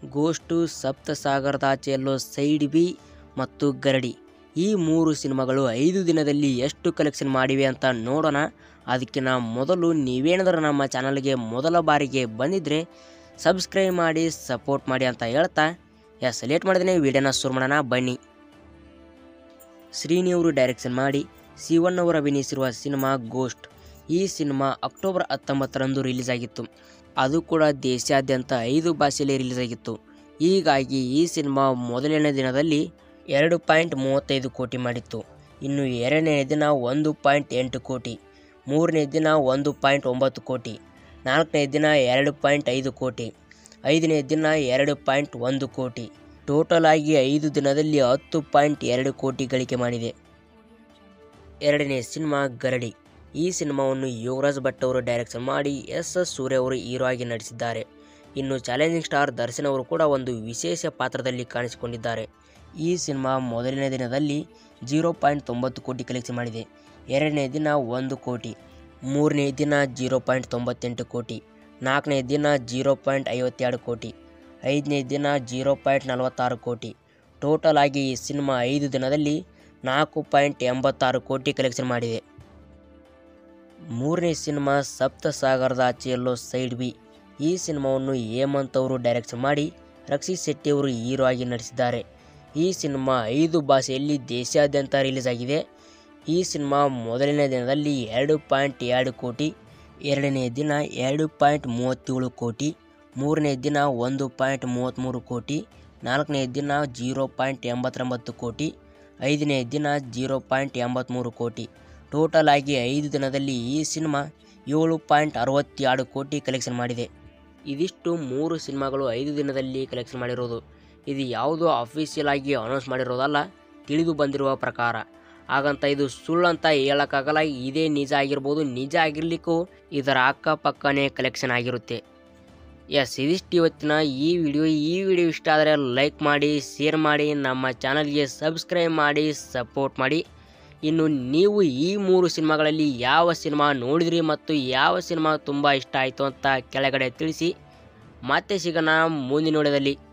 goes to ಸಪ್ತಸಾಗರದಾಚೆಯಲ್ಲೋ side B ಮತ್ತು ಗರಡಿ ಈ ಮೂರು ಸಿನಿಮಾಗಳು ಐದು ದಿನದಲ್ಲಿ ಎಷ್ಟು ಕಲೆಕ್ಷನ್ ಮಾಡಿವೆ ಅಂತ ನೋಡೋಣ ಅದಕ್ಕಿಂತ ಮೊದಲು ನೀವೇನಾದರೂ ನಮ್ಮ ಚಾನಲ್ಗೆ ಮೊದಲ ಬಾರಿಗೆ ಬಂದಿದ್ದರೆ ಸಬ್ಸ್ಕ್ರೈಬ್ ಮಾಡಿ ಸಪೋರ್ಟ್ ಮಾಡಿ ಅಂತ ಹೇಳ್ತಾ ಎಸ್ ಲೇಟ್ ಮಾಡಿದ್ರೆ ವಿಡಿಯೋನ ಶುರು ಮಾಡೋಣ ಬನ್ನಿ ಶ್ರೀನಿಯವರು ಡೈರೆಕ್ಷನ್ ಮಾಡಿ ಶಿವನ್ ಅವರು ಅಭಿನಯಿಸಿರುವ ಸಿನಿಮಾ ಗೋಸ್ಟ್ ಈ ಸಿನಿಮಾ ಅಕ್ಟೋಬರ್ ಹತ್ತೊಂಬತ್ತರಂದು ರಿಲೀಸ್ ಆಗಿತ್ತು ಅದು ಕೂಡ ದೇಶಾದ್ಯಂತ ಐದು ಭಾಷೆಯಲ್ಲಿ ರಿಲೀಸ್ ಆಗಿತ್ತು ಹೀಗಾಗಿ ಈ ಸಿನಿಮಾ ಮೊದಲನೇ ದಿನದಲ್ಲಿ ಎರಡು ಪಾಯಿಂಟ್ ಮೂವತ್ತೈದು ಕೋಟಿ ಮಾಡಿತ್ತು ಇನ್ನು ಎರಡನೇ ದಿನ ಒಂದು ಪಾಯಿಂಟ್ ಎಂಟು ಕೋಟಿ ಮೂರನೇ ದಿನ ಒಂದು ಪಾಯಿಂಟ್ ಒಂಬತ್ತು ಕೋಟಿ ನಾಲ್ಕನೇ ದಿನ ಎರಡು ಪಾಯಿಂಟ್ ಐದು ಕೋಟಿ ಐದನೇ ದಿನ ಎರಡು ಪಾಯಿಂಟ್ ಒಂದು ಕೋಟಿ ಟೋಟಲ್ ಆಗಿ ಐದು ದಿನದಲ್ಲಿ ಹತ್ತು ಪಾಯಿಂಟ್ ಎರಡು ಕೋಟಿ ಗಳಿಕೆ ಮಾಡಿದೆ ಎರಡನೇ ಸಿನಿಮಾ ಗರಡಿ ಈ ಸಿನಿಮಾವನ್ನು ಯೋಗರಾಜ್ ಭಟ್ ಅವರು ಡೈರೆಕ್ಷನ್ ಮಾಡಿ ಎಸ್ ಎಸ್ ಸೂರ್ಯ ಅವರು ಹೀರೋ ಆಗಿ ನಟಿಸಿದ್ದಾರೆ ಇನ್ನು ಚಾಲೆಂಜಿಂಗ್ ಸ್ಟಾರ್ ದರ್ಶನ್ ಅವರು ಕೂಡ ಒಂದು ವಿಶೇಷ ಪಾತ್ರದಲ್ಲಿ ಕಾಣಿಸಿಕೊಂಡಿದ್ದಾರೆ ಈ ಸಿನಿಮಾ ಮೊದಲನೇ ದಿನದಲ್ಲಿ ಜೀರೋ ಪಾಯಿಂಟ್ ತೊಂಬತ್ತು ಕೋಟಿ ಕಲೆಕ್ಷನ್ ಮಾಡಿದೆ ಎರಡನೇ ದಿನ ಒಂದು ಕೋಟಿ ಮೂರನೇ ದಿನ ಜೀರೋ ಪಾಯಿಂಟ್ ತೊಂಬತ್ತೆಂಟು ಕೋಟಿ ನಾಲ್ಕನೇ ದಿನ ಜೀರೋ ಪಾಯಿಂಟ್ ಐವತ್ತೆರಡು ಕೋಟಿ ಐದನೇ ದಿನ ಜೀರೋ ಪಾಯಿಂಟ್ ನಲವತ್ತಾರು ಕೋಟಿ ಟೋಟಲ್ ಆಗಿ ಈ ಸಿನಿಮಾ ಐದು ದಿನದಲ್ಲಿ ನಾಲ್ಕು ಪಾಯಿಂಟ್ ಎಂಬತ್ತಾರು ಕೋಟಿ ಕಲೆಕ್ಷನ್ ಮಾಡಿದೆ ಮೂರನೇ ಸಿನಿಮಾ ಸಪ್ತಸಾಗರದ ಆಚೆಯಲ್ಲೋ ಸೈಡ್ ಬಿ ಈ ಸಿನಿಮಾವನ್ನು ಹೇಮಂತ್ ಅವರು ಡೈರೆಕ್ಷನ್ ಮಾಡಿ ರಕ್ಷಿತ್ ಶೆಟ್ಟಿ ಅವರು ಹೀರೋ ಆಗಿ ನಟಿಸಿದ್ದಾರೆ ಈ ಸಿನಿಮಾ ಐದು ಭಾಷೆಯಲ್ಲಿ ದೇಶಾದ್ಯಂತ ರಿಲೀಸ್ ಆಗಿದೆ ಈ ಸಿನಿಮಾ ಮೊದಲನೇ ದಿನದಲ್ಲಿ ಎರಡು ಪಾಯಿಂಟ್ ಎರಡು ಕೋಟಿ ಎರಡನೇ ದಿನ ಎರಡು ಪಾಯಿಂಟ್ ಮೂವತ್ತೇಳು ಕೋಟಿ ಮೂರನೇ ದಿನ ಒಂದು ಪಾಯಿಂಟ್ ಮೂವತ್ತ್ಮೂರು ಕೋಟಿ ನಾಲ್ಕನೇ ದಿನ ಜೀರೋ ಪಾಯಿಂಟ್ ಎಂಬತ್ತೊಂಬತ್ತು ಕೋಟಿ ಐದನೇ ದಿನ ಜೀರೋ ಪಾಯಿಂಟ್ ಎಂಬತ್ತ್ಮೂರು ಕೋಟಿ ಟೋಟಲ್ ಆಗಿ ಐದು ದಿನದಲ್ಲಿ ಈ ಸಿನಿಮಾ ಏಳು ಪಾಯಿಂಟ್ ಅರವತ್ತೆರಡು ಕೋಟಿ ಕಲೆಕ್ಷನ್ ಮಾಡಿದೆ ಇದಿಷ್ಟು ಮೂರು ಸಿನಿಮಾಗಳು ಐದು ದಿನದಲ್ಲಿ ಕಲೆಕ್ಷನ್ ಮಾಡಿರೋದು ಇದು ಯಾವುದೋ ಅಫಿಷಿಯಲ್ ಆಗಿ ಅನೌನ್ಸ್ ಮಾಡಿರೋದಲ್ಲ ತಿಳಿದು ಬಂದಿರುವ ಪ್ರಕಾರ ಹಾಗಂತ ಇದು ಸುಳ್ಳಂತ ಹೇಳೋಕ್ಕಾಗಲ್ಲ ಇದೇ ನಿಜ ಆಗಿರ್ಬೋದು ನಿಜ ಆಗಿರ್ಲಿಕ್ಕೂ ಇದರ ಅಕ್ಕಪಕ್ಕನೇ ಕಲೆಕ್ಷನ್ ಆಗಿರುತ್ತೆ ಎಸ್ ಇದಿಷ್ಟು ಇವತ್ತಿನ ಈ ವಿಡಿಯೋ ಈ ವಿಡಿಯೋ ಇಷ್ಟ ಆದರೆ ಲೈಕ್ ಮಾಡಿ ಶೇರ್ ಮಾಡಿ ನಮ್ಮ ಚಾನಲ್ಗೆ ಸಬ್ಸ್ಕ್ರೈಬ್ ಮಾಡಿ ಸಪೋರ್ಟ್ ಮಾಡಿ ಇನ್ನು ನೀವು ಈ ಮೂರು ಸಿನಿಮಾಗಳಲ್ಲಿ ಯಾವ ಸಿನಿಮಾ ನೋಡಿದ್ರಿ ಮತ್ತು ಯಾವ ಸಿನಿಮಾ ತುಂಬ ಇಷ್ಟ ಆಯಿತು ಅಂತ ಕೆಳಗಡೆ ತಿಳಿಸಿ ಮತ್ತೆ ಸಿಗೋಣ ಮುಂದಿನ ವಿಡಿಯೋದಲ್ಲಿ